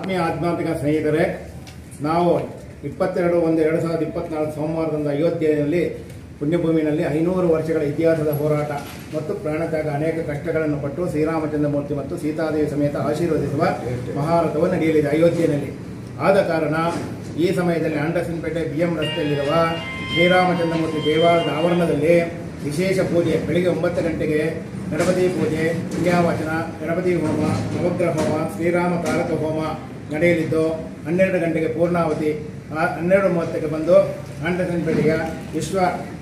ಆತ್ಮೀಯ ಆಧ್ಯಾತ್ಮಿಕ ಸ್ನೇಹಿತರೆ ನಾವು ಇಪ್ಪತ್ತೆರಡು ಒಂದು ಎರಡು ಸಾವಿರದ ಇಪ್ಪತ್ನಾಲ್ಕು ಸೋಮವಾರದಿಂದ ಅಯೋಧ್ಯೆಯಲ್ಲಿ ಪುಣ್ಯಭೂಮಿನಲ್ಲಿ ಐನೂರು ವರ್ಷಗಳ ಇತಿಹಾಸದ ಹೋರಾಟ ಮತ್ತು ಪ್ರಾಣತ್ಯಾಗ ಅನೇಕ ಕಷ್ಟಗಳನ್ನು ಪಟ್ಟು ಶ್ರೀರಾಮಚಂದ್ರ ಮೂರ್ತಿ ಮತ್ತು ಸೀತಾದೇವಿ ಸಮೇತ ಆಶೀರ್ವದಿಸುವ ಮಹಾರಥವು ನಡೆಯಲಿದೆ ಅಯೋಧ್ಯೆಯಲ್ಲಿ ಆದ ಕಾರಣ ಈ ಸಮಯದಲ್ಲಿ ಆಂಡರ್ಸನ್ಪೇಟೆ ಬಿ ಎಂ ರಸ್ತೆಯಲ್ಲಿರುವ ಶ್ರೀರಾಮಚಂದ್ರ ಮೂರ್ತಿ ದೇವಾಲಯದ ಆವರಣದಲ್ಲಿ ವಿಶೇಷ ಪೂಜೆ ಬೆಳಿಗ್ಗೆ ಒಂಬತ್ತು ಗಂಟೆಗೆ ಗಣಪತಿ ಪೂಜೆ ಪುಣ್ಯಾವಚನ ಗಣಪತಿ ಹೋಮ ನವಗ್ರಹ ಹೋಮ ಶ್ರೀರಾಮ ತಾರಕ ಹೋಮ ನಡೆಯಲಿದ್ದು ಹನ್ನೆರಡು ಗಂಟೆಗೆ ಪೂರ್ಣಾವತಿ ಆ ಹನ್ನೆರಡು ಮೂವತ್ತಕ್ಕೆ ಬಂದು ಆಂಡಸನ್ಪೇಟೆಯ ವಿಶ್ವ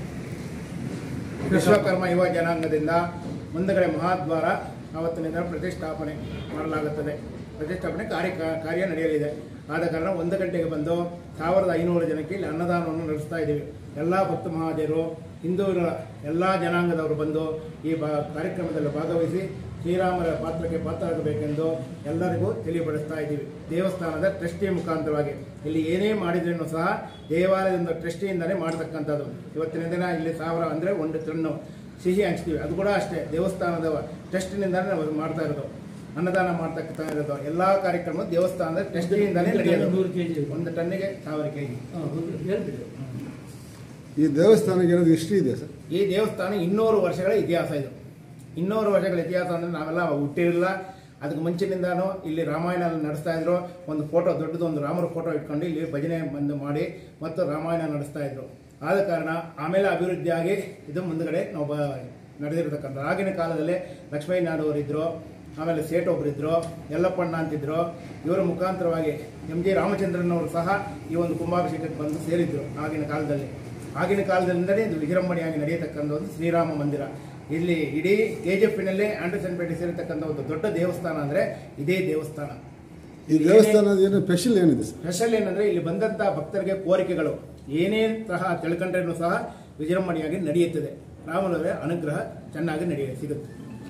ವಿಶ್ವಕರ್ಮ ಯುವ ಜನಾಂಗದಿಂದ ಮುಂದಗಡೆ ಮಹಾದ್ವಾರ ಆವತ್ತಿನಿಂದ ಪ್ರತಿಷ್ಠಾಪನೆ ಮಾಡಲಾಗುತ್ತದೆ ಪ್ರತಿಷ್ಠಾಪನೆ ಕಾರ್ಯ ಕಾರ್ಯ ನಡೆಯಲಿದೆ ಆದ ಕಾರಣ ಒಂದು ಗಂಟೆಗೆ ಬಂದು ಸಾವಿರದ ಐನೂರು ಜನಕ್ಕೆ ಇಲ್ಲಿ ಅನ್ನದಾನವನ್ನು ನಡೆಸ್ತಾ ಇದ್ದೀವಿ ಎಲ್ಲ ಭಕ್ತ ಮಹಾಜರು ಹಿಂದೂಗಳ ಎಲ್ಲ ಜನಾಂಗದವರು ಬಂದು ಈ ಬಾ ಕಾರ್ಯಕ್ರಮದಲ್ಲಿ ಭಾಗವಹಿಸಿ ಶ್ರೀರಾಮರ ಪಾತ್ರಕ್ಕೆ ಪಾತ್ರರಾಗಬೇಕೆಂದು ಎಲ್ಲರಿಗೂ ತಿಳಿಯಪಡಿಸ್ತಾ ಇದ್ದೀವಿ ದೇವಸ್ಥಾನದ ಟ್ರಸ್ಟಿ ಮುಖಾಂತರವಾಗಿ ಇಲ್ಲಿ ಏನೇ ಮಾಡಿದ್ರೂ ಸಹ ದೇವಾಲಯದಿಂದ ಟ್ರಸ್ಟಿಯಿಂದಲೇ ಮಾಡತಕ್ಕಂಥದ್ದು ಇವತ್ತಿನ ದಿನ ಇಲ್ಲಿ ಸಾವಿರ ಅಂದರೆ ಒಂದು ಟನ್ನು ಸಿಹಿ ಹಂಚ್ತೀವಿ ಅದು ಕೂಡ ಅಷ್ಟೇ ದೇವಸ್ಥಾನದ ಟ್ರಸ್ಟಿನಿಂದಲೇ ನಾವು ಮಾಡ್ತಾ ಇರೋದು ಅನ್ನದಾನ ಮಾಡ್ತಕ್ಕಂಥ ಇರೋದು ಎಲ್ಲ ಕಾರ್ಯಕ್ರಮ ದೇವಸ್ಥಾನದ ಟ್ರಸ್ಟಿಯಿಂದಲೇ ನಡೆಯೋದು ನೂರು ಕೆಜಿ ಒಂದು ಟನ್ನಿಗೆ ಸಾವಿರ ಕೆ ಜಿ ಹೇಳ್ಬಿಡಿ ಈ ದೇವಸ್ಥಾನಕ್ಕೆ ಏನಾದ್ರು ಹಿಸ್ಟ್ರಿ ಇದೆ ಸರ್ ಈ ದೇವಸ್ಥಾನ ಇನ್ನೂರು ವರ್ಷಗಳ ಇತಿಹಾಸ ಇದು ಇನ್ನೂರು ವರ್ಷಗಳ ಇತಿಹಾಸ ಅಂದ್ರೆ ನಾವೆಲ್ಲ ಹುಟ್ಟಿರಲಿಲ್ಲ ಅದಕ್ಕೆ ಮುಂಚಿನಿಂದಾನು ಇಲ್ಲಿ ರಾಮಾಯಣ ನಡೆಸ್ತಾ ಇದ್ರು ಒಂದು ಫೋಟೋ ದೊಡ್ಡದು ಒಂದು ರಾಮರ ಫೋಟೋ ಇಟ್ಕೊಂಡು ಇಲ್ಲಿ ಭಜನೆ ಬಂದು ಮಾಡಿ ಮತ್ತು ರಾಮಾಯಣ ನಡೆಸ್ತಾ ಇದ್ರು ಆದ ಕಾರಣ ಆಮೇಲೆ ಅಭಿವೃದ್ಧಿಯಾಗಿ ಇದು ಮುಂದ್ಗಡೆ ನಾವು ಬ ನಡೆದಿರತಕ್ಕಂಥ ಆಗಿನ ಕಾಲದಲ್ಲಿ ಲಕ್ಷ್ಮೀ ನಾಡವರು ಇದ್ರು ಆಮೇಲೆ ಸೇಠ್ ಒಬ್ಬರಿದ್ರು ಯಲ್ಲಪ್ಪಣ್ಣ ಅಂತಿದ್ರು ಇವರ ಮುಖಾಂತರವಾಗಿ ಎಂ ಜಿ ರಾಮಚಂದ್ರನವರು ಸಹ ಈ ಒಂದು ಕುಂಭಾಭಿಷೇಕಕ್ಕೆ ಬಂದು ಸೇರಿದ್ರು ಆಗಿನ ಕಾಲದಲ್ಲಿ ಆಗಿನ ಕಾಲದಿಂದಲೇ ಇದು ವಿಜೃಂಭಣೆಯಾಗಿ ನಡೆಯತಕ್ಕಂಥ ಒಂದು ಶ್ರೀರಾಮ ಮಂದಿರ ಇಲ್ಲಿ ಇಡೀ ಕೆಜಿಎಫ್ನಲ್ಲೇ ಆಂಡರ್ಸನ್ಪೇಟೆ ಸೇರಿರ್ತಕ್ಕಂಥ ಒಂದು ದೊಡ್ಡ ದೇವಸ್ಥಾನ ಅಂದ್ರೆ ಇದೇ ದೇವಸ್ಥಾನ ಈ ದೇವಸ್ಥಾನದ ಏನು ಸ್ಪೆಷಲ್ ಏನಿದೆ ಸರ್ ಸ್ಪೆಷಲ್ ಏನಂದ್ರೆ ಇಲ್ಲಿ ಬಂದಂತ ಭಕ್ತರಿಗೆ ಕೋರಿಕೆಗಳು ಏನೇ ಸಹ ತಿಳ್ಕೊಂಡ್ರೂ ಸಹ ವಿಜೃಂಭಣೆಯಾಗಿ ನಡೆಯುತ್ತದೆ ರಾಮನವರ ಅನುಗ್ರಹ ಚೆನ್ನಾಗಿ ನಡೆಯ ಸಿಗುತ್ತೆ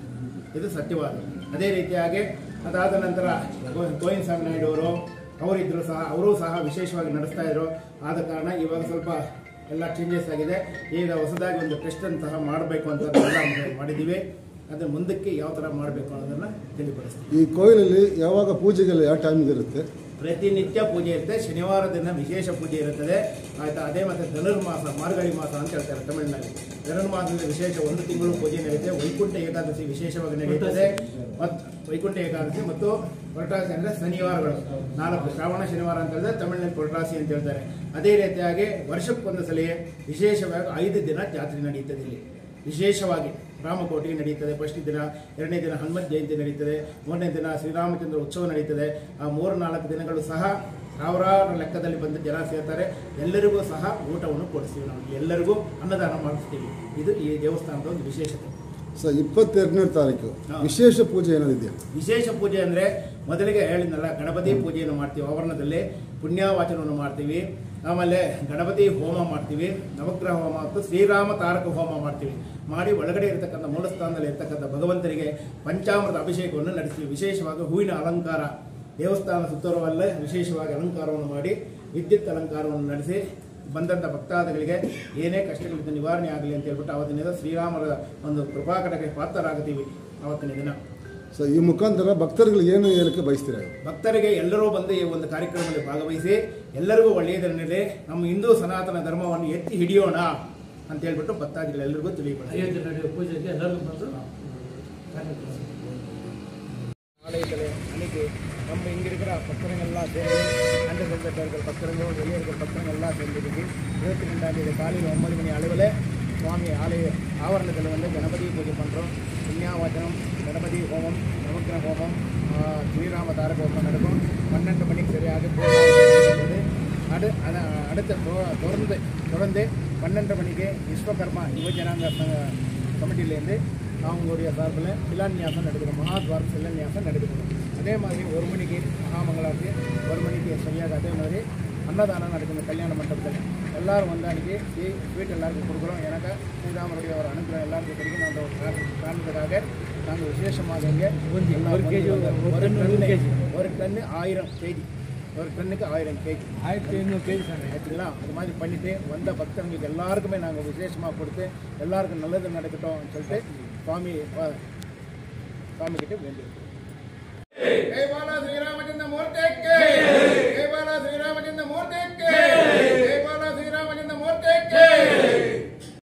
ಇದು ಸತ್ಯವಾದ ಅದೇ ರೀತಿಯಾಗಿ ಅದಾದ ನಂತರ ಗೋ- ಗೋವಿಂದ ಸ್ವಾಮಿ ನಾಯ್ಡು ಅವರು ಅವರಿದ್ರು ಸಹ ಅವರು ಸಹ ವಿಶೇಷವಾಗಿ ನಡೆಸ್ತಾ ಇದ್ರು ಆದ ಕಾರಣ ಇವಾಗ ಸ್ವಲ್ಪ ಎಲ್ಲ ಚೇಂಜಸ್ ಆಗಿದೆ ಈಗ ಹೊಸದಾಗಿ ಒಂದು ಟೆಸ್ಟ್ ಸಹ ಮಾಡಬೇಕು ಅಂತ ಎಲ್ಲ ಮಾಡಿದ್ದೀವಿ ಅದನ್ನ ಮುಂದಕ್ಕೆ ಯಾವ ಥರ ಮಾಡಬೇಕು ಅನ್ನೋದನ್ನ ತಿಳಿಪಡಿಸ್ತೀವಿ ಈ ಕೋಯಿಲಲ್ಲಿ ಯಾವಾಗ ಪೂಜೆಗೆಲ್ಲ ಯಾವ ಟೈಮಿಗೆ ಇರುತ್ತೆ ಪ್ರತಿನಿತ್ಯ ಪೂಜೆ ಇರುತ್ತೆ ಶನಿವಾರ ದಿನ ವಿಶೇಷ ಪೂಜೆ ಇರುತ್ತದೆ ಆಯ್ತಾ ಅದೇ ಮತ್ತೆ ಧನುರ್ಮಾಸ ಮಾರ್ಗಳಿ ಮಾಸ ಅಂತ ಹೇಳ್ತಾರೆ ತಮಿಳಿನಲ್ಲಿ ಧನುರ್ಮಾಸದಲ್ಲಿ ವಿಶೇಷ ಒಂದು ತಿಂಗಳು ಪೂಜೆ ನಡೆಯುತ್ತೆ ವೈಕುಂಠ ಏಕಾದಶಿ ವಿಶೇಷವಾಗಿ ನಡೆಯುತ್ತದೆ ಮತ್ತು ವೈಕುಂಠ ಏಕಾದಶಿ ಮತ್ತು ಪೊರಟಾಸಿ ಅಂದ್ರೆ ಶನಿವಾರಗಳು ನಾಲ್ಕು ಶ್ರಾವಣ ಶನಿವಾರ ಅಂತ ಹೇಳಿದ್ರೆ ತಮಿಳಿನಲ್ಲಿ ಪೊರಟಾಸಿ ಅಂತ ಹೇಳ್ತಾರೆ ಅದೇ ರೀತಿಯಾಗಿ ವರ್ಷಕ್ಕೊಂದು ಸಲ ವಿಶೇಷವಾಗಿ ಐದು ದಿನ ಜಾತ್ರೆ ನಡೆಯುತ್ತದೆ ಇಲ್ಲಿ ವಿಶೇಷವಾಗಿ ರಾಮಕೋಟಿಗೆ ನಡೆಯುತ್ತದೆ ಫಸ್ಟ್ ದಿನ ಎರಡನೇ ದಿನ ಹನುಮತ್ ಜಯಂತಿ ನಡೀತದೆ ಮೂರನೇ ದಿನ ಶ್ರೀರಾಮಚಂದ್ರ ಉತ್ಸವ ನಡೀತದೆ ಆ ಮೂರು ನಾಲ್ಕು ದಿನಗಳು ಸಹ ಸಾವಿರಾರು ಲೆಕ್ಕದಲ್ಲಿ ಬಂದು ಜನ ಸೇರ್ತಾರೆ ಎಲ್ಲರಿಗೂ ಸಹ ಊಟವನ್ನು ಕೊಡಿಸ್ತೀವಿ ನಾವು ಎಲ್ಲರಿಗೂ ಅನ್ನದಾನ ಮಾಡಿಸ್ತೀವಿ ಇದು ಈ ದೇವಸ್ಥಾನದ ಒಂದು ವಿಶೇಷತೆ ಸರ್ ಇಪ್ಪತ್ತೆರಡನೇ ತಾರೀಕು ಹಾ. ವಿಶೇಷ ಪೂಜೆ ಏನಾದಿದೆಯಾ ವಿಶೇಷ ಪೂಜೆ ಅಂದರೆ ಮೊದಲಿಗೆ ಹೇಳಿದ್ನಲ್ಲ ಗಣಪತಿ ಪೂಜೆಯನ್ನು ಮಾಡ್ತೀವಿ ಆವರಣದಲ್ಲಿ ಪುಣ್ಯಾವಾಚನವನ್ನು ಮಾಡ್ತೀವಿ ಆಮೇಲೆ ಗಣಪತಿ ಹೋಮ ಮಾಡ್ತೀವಿ ನವಗ್ರಹ ಹೋಮ ಮತ್ತು ಶ್ರೀರಾಮ ತಾರಕ ಹೋಮ ಮಾಡ್ತೀವಿ ಮಾಡಿ ಒಳಗಡೆ ಇರತಕ್ಕಂಥ ಮೂಲಸ್ಥಾನದಲ್ಲಿ ಇರತಕ್ಕಂಥ ಭಗವಂತನಿಗೆ ಪಂಚಾಮೃತ ಅಭಿಷೇಕವನ್ನು ನಡೆಸ್ತೀವಿ ವಿಶೇಷವಾಗಿ ಹೂವಿನ ಅಲಂಕಾರ ದೇವಸ್ಥಾನ ಸುತ್ತುವರವಲ್ಲೇ ವಿಶೇಷವಾಗಿ ಅಲಂಕಾರವನ್ನು ಮಾಡಿ ವಿದ್ಯುತ್ ಅಲಂಕಾರವನ್ನು ನಡೆಸಿ ಬಂದಂಥ ಭಕ್ತಾದಿಗಳಿಗೆ ಏನೇ ಕಷ್ಟಗಳಿಂದ ನಿವಾರಣೆ ಆಗಲಿ ಅಂತ ಹೇಳ್ಬಿಟ್ಟು ಅವತ್ತಿನ ದಿನ ಶ್ರೀರಾಮರ ಒಂದು ಕೃಪಾಕಟಕ್ಕೆ ಪಾತ್ರರಾಗ್ತೀವಿ ಅವತ್ತಿನ ದಿನ ಸೊ ಈ ಮುಖಾಂತರ ಭಕ್ತರುಗಳಿಗೆ ಏನು ಹೇಳಕ್ಕೆ ಬಯಸ್ತೀರಾ ಭಕ್ತರಿಗೆ ಎಲ್ಲರೂ ಬಂದು ಈ ಒಂದು ಕಾರ್ಯಕ್ರಮದಲ್ಲಿ ಭಾಗವಹಿಸಿ ಎಲ್ಲರಿಗೂ ಒಳ್ಳೆಯದರಲ್ಲಿ ನಮ್ಮ ಹಿಂದೂ ಸನಾತನ ಧರ್ಮವನ್ನು ಎತ್ತಿ ಹಿಡಿಯೋಣ ಅಂತ ಹೇಳ್ಬಿಟ್ಟು ಭಕ್ತಾದಿಗಳೆಲ್ಲರಿಗೂ ತಿಳಿಯಬಾರ್ದು ಅಯೋಧ್ಯೆ ನಡೆಯುವ ಪೂಜೆಗೆ ಎಲ್ಲರಿಗೂ ಬಂದು ಕಾರ್ಯಕ್ರಮ ஆலயத்தில் அன்னைக்கு நம்ம இங்கே இருக்கிற பக்தர்கள்லாம் சேர்ந்து அந்த சொந்தக்காரர்கள் பக்தர்கள் வெளியர்கள் பக்தர்கள் எல்லாம் சேர்ந்துருக்கு இருபத்தி ரெண்டாம் தேதி காலையில் ஒன்பது மணி அளவில் சுவாமி ஆலய ஆவரணத்தில் வந்து கணபதி பூஜை பண்ணுறோம் புண்ணியாவச்சனம் கணபதி ஹோமம் நவக்கிர ஹோமம் ஆ, ஸ்ரீராம தாரக ஹோமம் நடக்கும் பன்னெண்டு மணிக்கு சரியாக பூஜை அடு அத- அடுத்த தொ- தொடர்ந்து தொடர்ந்து பன்னெண்டு மணிக்கு விஸ்வகர்மா யுவஜனாங்க சங்க கமிட்டிலேருந்து அவங்களுடைய சார்பில் சிலான்யாசம் நடக்குது மகாத்வார சிலான்யாசம் நடக்குது அதே மாதிரி ஒரு மணிக்கு மகாமங்களாக்கு ஒரு மணிக்கு சரியாக அதே மாதிரி அன்னதானம் நடக்குது கல்யாண மண்டபத்தில் எல்லாரும் வந்து அன்றைக்கி ஸ்வீட் எல்லாருக்கும் கொடுக்குறோம் எனக்கு ஸ்ரீராமருடைய ஒரு அனுகிரகம் எல்லாருக்கும் கிடைக்கும் அந்த ஒரு காரண- காரணத்துக்காக நாங்கள் விசேஷமாக இங்கே எல்லா ஒரு கேஜி, ஒரு ஒரு டன், நூறு டன்னு கேஜி. ஒரு டன்னு ஆயிரம் கேஜி ஒரு டன்னுக்கு ஆயிரம் கேஜி ஆயிரத்தி ஐநூறு கேஜி சார் ஆச்சுங்களா அது மாதிரி பண்ணிட்டு வந்த பக்தர்களுக்கு எல்லாருக்குமே நாங்கள் விசேஷமாக கொடுத்து எல்லாருக்கும் நல்லது நடக்கட்டும் சொல்லிட்டு சுவாமி சுவாமி கிட்ட வேண்டி ஜெய் பாலா ஸ்ரீராம்